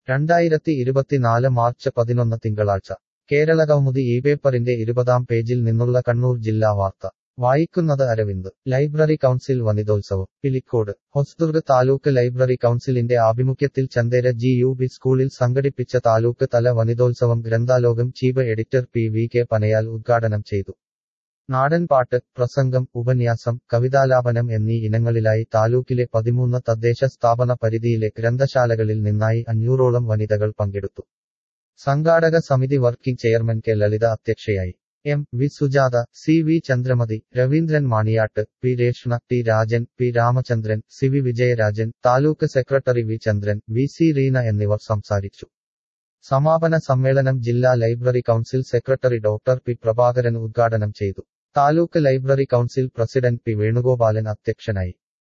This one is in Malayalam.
രണ്ടായിരത്തി ഇരുപത്തിനാല് മാർച്ച് പതിനൊന്ന് തിങ്കളാഴ്ച കേരള കൗമുദി ഈ പേപ്പറിന്റെ ഇരുപതാം പേജിൽ നിന്നുള്ള കണ്ണൂർ ജില്ലാ വാർത്ത വായിക്കുന്നത് അരവിന്ദ് ലൈബ്രറി കൗൺസിൽ വനിതോത്സവം പിലിക്കോട് ഹൊസ്ദുർഗ് താലൂക്ക് ലൈബ്രറി കൗൺസിലിന്റെ ആഭിമുഖ്യത്തിൽ ചന്ദേര ജി യു ബി സ്കൂളിൽ സംഘടിപ്പിച്ച താലൂക്ക് തല വനിതോത്സവം ഗ്രന്ഥാലോകം chief editor P V K Panayal ഉദ്ഘാടനം ചെയ്തു നാടൻപാട്ട് പ്രസംഗം ഉപന്യാസം കവിതാലാപനം എന്നീ ഇനങ്ങളിലായി താലൂക്കിലെ പതിമൂന്ന് തദ്ദേശ സ്ഥാപന പരിധിയിലെ ഗ്രന്ഥശാലകളിൽ നിന്നായി അഞ്ഞൂറോളം വനിതകൾ പങ്കെടുത്തു സംഘാടക സമിതി വർക്കിംഗ് ചെയർമാൻ കെ ലളിത അധ്യക്ഷയായി M V Sujatha C V Chandramathi Raveendran Maniyat P Reshna T Rajan P Ramachandran C V Vijayarajan taluk secretary V Chandran V C Reena എന്നിവർ സംസാരിച്ചു സമാപന സമ്മേളനം ജില്ലാ library council secretary doctor P Prabhakaran ഉദ്ഘാടനം ചെയ്തു taluk library council president P Venugopalan അധ്യക്ഷനായി